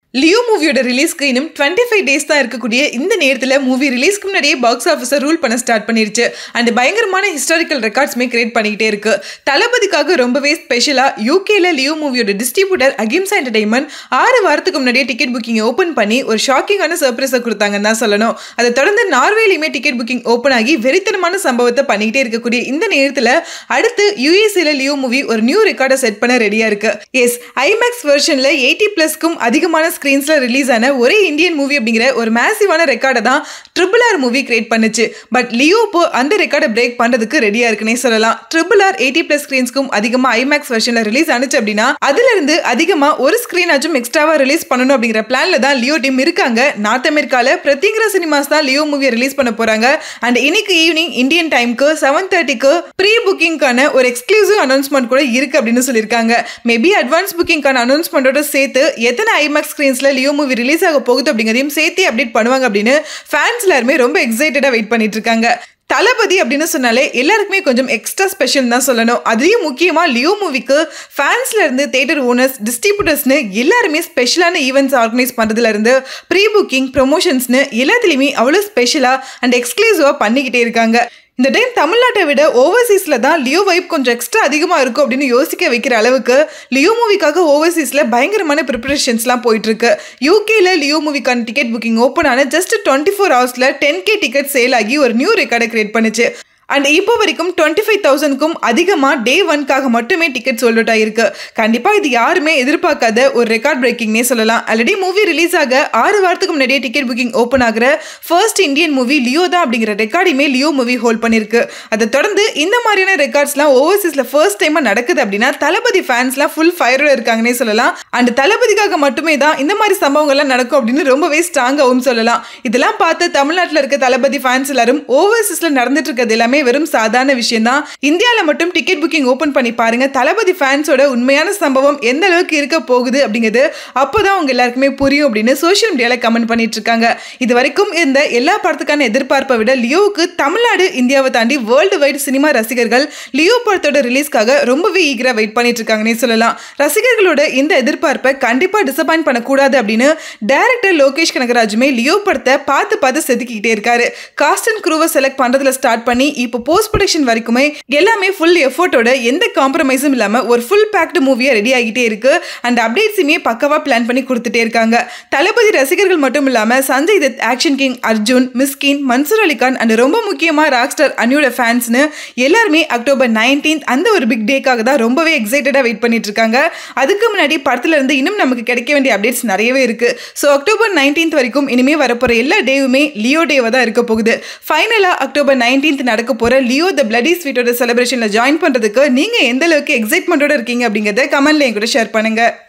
Leo மூவியோட ரிலீஸ்க்கு இன்னும் டுவெண்ட்டி ஃபைவ் டேஸ் தான் இருக்கக்கூடிய இந்த நேரத்தில் மூவி ரிலீஸ்க்கு முன்னாடியே பாக்ஸ் ஆஃபீஸர் ரூல் பண்ண ஸ்டார்ட் பண்ணிருச்சு அண்ட் பயங்கரமான ஹிஸ்டாரிக்கல் ரெக்கார்ட்ஸ்மே கிரியேட் பண்ணிக்கிட்டே இருக்கு தளபதிக்காக ரொம்பவே ஸ்பெஷலாக யூகேல லியோ மூவியோட டிஸ்ட்ரிபியூட்டர் அகிம்சா என்டர்டைன்மெண்ட் ஆறு வாரத்துக்கு முன்னாடியே டிக்கெட் புக்கிங் ஓப்பன் பண்ணி ஒரு ஷாக்கிங்கான சர்ப்ரைஸை கொடுத்தாங்கன்னு தான் சொல்லணும் அதை தொடர்ந்து நார்வேலையுமே டிக்கெட் புக்கிங் ஓப்பன் ஆகி வெறித்தனமான சம்பவத்தை பண்ணிக்கிட்டே இருக்கக்கூடிய இந்த நேரத்தில் அடுத்து யூஎஸ்ஏல லியோ மூவி ஒரு நியூ ரெக்கார்டை செட் பண்ண ரெடியாக இருக்கு எஸ் ஐமேக்ஸ் வெர்ஷனில் எயிட்டி ப்ளஸ்க்கும் அதிகமான ஸ்க்ரீன்ஸில் ரிலீஸ் ஆன ஒரே இந்தியன் மூவி அப்படிங்கிற ஒரு மேசிவான ரெக்கார்டை தான் ட்ரிபிள் ஆர் மூவி கிரியேட் பண்ணுச்சு பட் லியோ இப்போ அந்த ரெக்கார்டை பிரேக் பண்ணுறதுக்கு ரெடியாக இருக்குன்னே சொல்லலாம் ட்ரிபிள் ஆர் எயிட்டி ப்ளஸ் ஸ்க்ரீன்ஸ்க்கும் அதிகமாக ஐமேக்ஸ் வெர்ஷனில் ரிலீஸ் ஆனிச்சு அப்படின்னா அதுலேருந்து அதிகமாக ஒரு ஸ்க்ரீன் ஆச்சும் எக்ஸ்ட்ராவாக ரிலீஸ் பண்ணணும் அப்படிங்கிற பிளானில் தான் லியோ டீம் இருக்காங்க நார்த் அமெரிக்காவில் பிரத்திங்கிற சினிமாஸ் தான் லியோ மூவியை ரிலீஸ் பண்ண போகிறாங்க அண்ட் இன்னைக்கு ஈவினிங் இந்தியன் டைம்க்கு செவன் தேர்ட்டிக்கு ப்ரீ புக்கிங்கான ஒரு எக்ஸ்க்ளூசிவ் அனௌன்ஸ்மெண்ட் கூட இருக்கு அப்படின்னு சொல்லியிருக்காங்க மேபி அட்வான்ஸ் புக்கிங்கான அனௌன்ஸ்மெண்ட்டோட சேர்த்து எத்தனை ஐமேக்ஸ் ஸ்க்ரீன்ஸில் லியோ மூவி ரிலீஸ் ஆக போகுது அப்படிங்கிறதையும் சேர்த்து அப்டேட் பண்ணுவாங்க அப்படின்னு ஃபேன்ஸ் எல்லாருமே ரொம்ப எக்ஸைட்டடாக வெயிட் பண்ணிட்டு இருக்காங்க தளபதி அப்படின்னு சொன்னாலே எல்லாருக்குமே கொஞ்சம் எக்ஸ்ட்ரா ஸ்பெஷல் தான் சொல்லணும் அதுலேயும் முக்கியமாக லியோ மூவிக்கு ஃபேன்ஸ்ல இருந்து தேட்டர் ஓனர்ஸ் டிஸ்ட்ரிபியூட்டர்ஸ்னு எல்லாருமே ஸ்பெஷலான ஈவெண்ட்ஸ் ஆர்கனைஸ் பண்ணுறதுல இருந்து ப்ரீ புக்கிங் ப்ரொமோஷன்ஸ்னு எல்லாத்துலேயுமே அவ்வளோ ஸ்பெஷலாக அண்ட் எக்ஸ்க்ளூசிவாக பண்ணிக்கிட்டே இருக்காங்க இந்த டைம் தமிழ்நாட்டை விட ஓவர்சீஸில் தான் லியோ வைப் கொஞ்சம் எக்ஸ்ட்ரா அதிகமாக இருக்கும் அப்படின்னு யோசிக்க வைக்கிற அளவுக்கு லியோ மூவிக்காக ஓவர்சீஸில் பயங்கரமான ப்ரிப்பரேஷன்ஸ்லாம் போயிட்டு இருக்கு யூகேல லியோ மூவிக்கான டிக்கெட் புக்கிங் ஓப்பன் ஆன ஜஸ்ட் டுவெண்ட்டி ஃபோர் ஹவர்ஸில் டென் கே டிக்கெட் சேல் ஆகி ஒரு நியூ ரெக்கார்டை கிரியேட் பண்ணுச்சு அண்ட் இப்போ வரைக்கும் டுவெண்ட்டி ஃபைவ் தௌசண்ட்க்கும் அதிகமாக டே ஒன்க்காக மட்டுமே டிக்கெட் சோல்ட் அவுட் ஆயிருக்கு கண்டிப்பாக இது யாருமே எதிர்பார்க்காத ஒரு ரெக்கார்ட் பிரேக்கிங்னே சொல்லலாம் ஆல்ரெடி மூவி ரிலீஸ் ஆக ஆறு வாரத்துக்கு முன்னாடியே டிக்கெட் புக்கிங் ஓப்பன் ஆகிற ஃபர்ஸ்ட் இந்தியன் மூவி லியோ தான் அப்படிங்கிற ரெக்கார்டையுமே லியோ மூவி ஹோல்ட் பண்ணியிருக்கு அதை தொடர்ந்து இந்த மாதிரியான ரெக்கார்ட்ஸ்லாம் ஓவர்சீஸில் ஃபர்ஸ்ட் டைமாக நடக்குது அப்படின்னா தளபதி ஃபேன்ஸ்லாம் ஃபுல் ஃபயரோட இருக்காங்கன்னே சொல்லலாம் அண்ட் தளபதிக்காக மட்டுமே தான் இந்த மாதிரி சம்பவங்கள்லாம் நடக்கும் அப்படின்னு ரொம்பவே ஸ்ட்ராங்காகவும் சொல்லலாம் இதெல்லாம் பார்த்து தமிழ்நாட்டில் இருக்க தளபதி ஃபேன்ஸ் எல்லாரும் ஓவர்சீஸில் நடந்துட்டு இருக்கிறது எல்லாமே எல்லாமே வெறும் சாதாரண விஷயம் தான் இந்தியாவில் மட்டும் டிக்கெட் புக்கிங் ஓப்பன் பண்ணி பாருங்க தளபதி ஃபேன்ஸோட உண்மையான சம்பவம் எந்த அளவுக்கு இருக்க போகுது அப்படிங்கிறது அப்போதான் உங்க எல்லாருக்குமே புரியும் அப்படின்னு சோஷியல் மீடியாவில் கமெண்ட் பண்ணிட்டு இருக்காங்க இது வரைக்கும் இருந்த எல்லா படத்துக்கான எதிர்பார்ப்பை விட லியோவுக்கு தமிழ்நாடு இந்தியாவை தாண்டி வேர்ல்டு வைடு சினிமா ரசிகர்கள் லியோ படத்தோட ரிலீஸ்க்காக ரொம்பவே ஈகரா வெயிட் பண்ணிட்டு இருக்காங்கன்னே சொல்லலாம் ரசிகர்களோட இந்த எதிர்பார்ப்பை கண்டிப்பா டிசப்பாயிண்ட் பண்ணக்கூடாது அப்படின்னு டைரக்டர் லோகேஷ் கனகராஜுமே லியோ படத்தை பார்த்து பார்த்து செதுக்கிக்கிட்டே இருக்காரு காஸ்ட் அண்ட் க்ரூவை செலக்ட் பண்றதுல ஸ்டார்ட் பண்ணி இப்போ போஸ்ட் ப்ரொடக்ஷன் வரைக்குமே எல்லாமே ஃபுல் எஃபோர்ட்டோட எந்த காம்ப்ரமைஸும் இல்லாமல் ஒரு ஃபுல் பேக்டு மூவியாக ரெடி ஆகிட்டே இருக்கு அண்ட் அப்டேட்ஸுமே பக்கவாக பிளான் பண்ணி கொடுத்துட்டே இருக்காங்க தளபதி ரசிகர்கள் மட்டும் இல்லாமல் Sanjay Dutt action king Arjun Mysskin Mansoor Ali Khan and ரொம்ப முக்கியமாக ராக் ஸ்டார் அனியோட ஃபேன்ஸ்னு எல்லாருமே அக்டோபர் நைன்டீன்த் அந்த ஒரு பிக் டேக்காக தான் ரொம்பவே எக்ஸைட்டடாக வெயிட் பண்ணிட்டு இருக்காங்க அதுக்கு முன்னாடி படத்துல இருந்து இன்னும் நமக்கு கிடைக்க வேண்டிய அப்டேட்ஸ் நிறையவே இருக்கு ஸோ அக்டோபர் நைன்டீன்த் வரைக்கும் இனிமே வரப்போற எல்லா டேவுமே லியோ டேவாக தான் இருக்க போகுது ஃபைனலாக அக்டோபர் நைன்டீன்த் நடக்க போகிற லியோ த பிளடி ஸ்வீட்டோட செலிப்ரேஷனில் ஜாயின் பண்ணுறதுக்கு நீங்கள் எந்த அளவுக்கு எக்ஸைட்மெண்ட்டோட இருக்கீங்க அப்படிங்கிறத கமெண்ட்ல என் கூட ஷேர் பண்ணுங்கள்